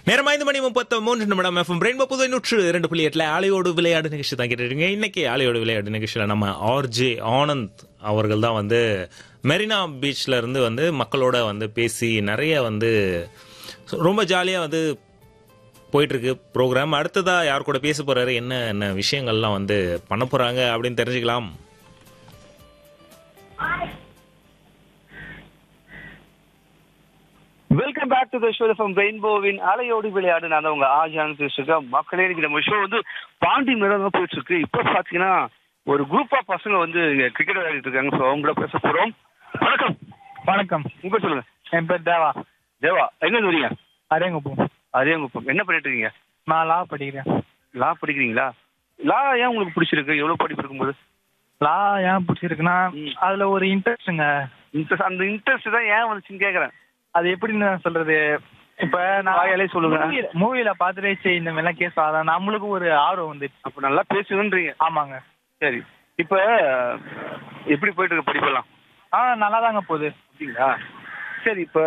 நேரம் ஐந்து மணி முப்பத்து மூன்று நிமிடம் எஃப்எம் ரெயின்போ புதுவை நூற்று இரண்டு புள்ளி எட்டுல ஆலையோடு விளையாடு நிகழ்ச்சி தான் கேட்டுருக்கீங்க இன்னைக்கு ஆலையோடு விளையாடு நிகழ்ச்சியில நம்ம ஆர்ஜே ஆனந்த் அவர்கள் தான் வந்து மெரினா பீச்ல இருந்து வந்து மக்களோட வந்து பேசி நிறைய வந்து ரொம்ப ஜாலியா வந்து போயிட்டு இருக்கு ப்ரோக்ராம் அடுத்ததா யார் கூட பேச போறாரு என்ன என்ன விஷயங்கள்லாம் வந்து பண்ண போறாங்க அப்படின்னு தெரிஞ்சுக்கலாம் welcome back to the show from ரெயின்போவின் அலையோடி விளையாடு நான் தான் உங்க ஆஜான் பேசிருக்கேன் மக்களே இன்னைக்கு நம்ம ஷோ வந்து பாண்டி மேடம் தான் போயிட்டு இருக்கு இப்போ பாத்தீங்கன்னா ஒரு குரூப் ஆஃப் பசங்க வந்து இங்க கிரிக்கெட் விளையாடிட்டு இருக்காங்க ஸோ அவங்க கூட பேச போறோம் வணக்கம் வணக்கம் உங்க பேர் சொல்லுங்க என் பேர் தேவா தேவா எங்க இருந்து வரீங்க அரியங்குப்பம் அரியங்குப்பம் என்ன பண்ணிட்டு இருக்கீங்க நான் லா படிக்கிறேன் லா படிக்கிறீங்களா லா ஏன் உங்களுக்கு பிடிச்சிருக்கு எவ்வளவு படிப்பு இருக்கும்போது லா ஏன் பிடிச்சிருக்குன்னா ம். அதுல ஒரு இன்ட்ரெஸ்ட்டுங்க இன்ட்ரெஸ்ட் அந்த இன்ட்ரெஸ்ட் தான் ஏன் வந்துச்சுன்னு கேக்குறேன் அது எப்படின்னு நான் சொல்றது இப்ப வாயாலே சொல்லுங்க. மூவில பாத்துட்டு சரி இந்த மாதிரிலாம் கேஸ் ஆதான் நம்மளுக்கு ஒரு ஆர்வம் வந்துச்சு அப்ப நல்லா பேசுங்கன்றீங்க ஆமாங்க சரி இப்ப எப்படி போயிட்டு இருக்கு படிப்பெல்லாம் ஆ நல்லா தாங்க போகுது அப்படிங்களா சரி இப்ப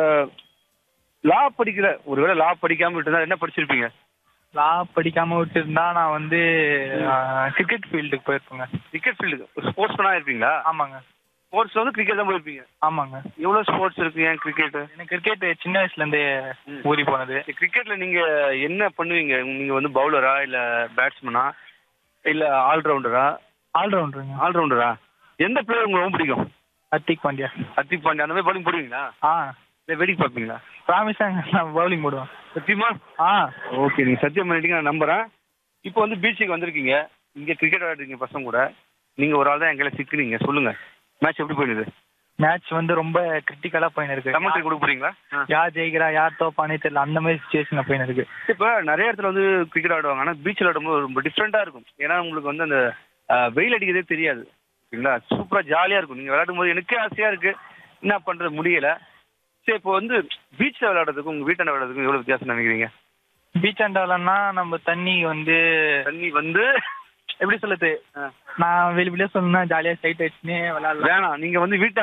லா படிக்கிற ஒருவேளை லா படிக்காம விட்டுருந்தா என்ன படிச்சிருப்பீங்க லா படிக்காம விட்டுருந்தா நான் வந்து கிரிக்கெட் ஃபீல்டுக்கு போயிருப்பேங்க கிரிக்கெட் ஃபீல்டுக்கு ஸ்போர்ட்ஸ் மேனா இருப்பீங்களா ஆமாங்க ஸ்போர்ட்ஸ் வந்து கிரிக்கெட் தான் போயிருப்பீங்க ஆமாங்க எவ்வளவு ஸ்போர்ட்ஸ் இருக்கு ஏன் கிரிக்கெட் எனக்கு கிரிக்கெட் சின்ன வயசுல இருந்தே ம். ஊறி போனது கிரிக்கெட்ல நீங்க என்ன பண்ணுவீங்க நீங்க வந்து பவுலரா இல்ல பேட்ஸ்மேனா இல்ல ஆல்ரவுண்டரா ஆல்ரவுண்டருங்க ஆல்ரவுண்டரா எந்த பிளேயர் உங்களுக்கு ரொம்ப பிடிக்கும் ஹர்திக் பாண்டியா ஹர்திக் பாண்டியா அந்த மாதிரி பவுலிங் போடுவீங்களா ஆ இல்ல வேடிக்கை பார்ப்பீங்களா ப்ராமிஸாங்க நான் பவுலிங் போடுவேன் சத்தியமா ஆ ஓகே நீங்க சத்தியம் பண்ணிட்டீங்க நான் நம்புறேன் இப்போ வந்து பீச்சுக்கு வந்திருக்கீங்க இங்க கிரிக்கெட் விளையாடுறீங்க பசங்க கூட நீங்க ஒரு ஆள் தான் எங்களை சிக்குனீங்க சொல்லுங்க மேட்ச் எப்படி போயிடுது மேட்ச் வந்து ரொம்ப கிரிட்டிக்கலா போயின்னு இருக்கு கமெண்ட்ரி கொடுக்க போறீங்களா யார் ஜெயிக்கிறா யார் தோப்பானே தெரியல அந்த மாதிரி சுச்சுவேஷன் போயின்னு இருக்கு இப்போ நிறைய இடத்துல வந்து கிரிக்கெட் ஆடுவாங்க ஆனா பீச்சில் ஆடும்போது ரொம்ப டிஃப்ரெண்டா இருக்கும் ஏன்னா உங்களுக்கு வந்து அந்த அஹ், வெயில் அடிக்கிறதே தெரியாது ஓகேங்களா சூப்பரா ஜாலியா இருக்கும் நீங்க விளையாடும் போது எனக்கே ஆசையா இருக்கு என்ன பண்றது முடியல சரி இப்போ வந்து பீச்ல விளையாடுறதுக்கும் உங்க வீட்டாண்ட விளையாடுறதுக்கும் எவ்வளவு வித்தியாசம் நினைக்கிறீங்க பீச் அண்டாலன்னா நம்ம தண்ணி வந்து தண்ணி வந்து எப்படி சொல்லுது ஆ. நான் வெளி வெளியே சொல்லணும்னா ஜாலியா சைட் வச்சுன்னு விளையாடலாம் வேணாம் நீங்க வந்து வீட்டு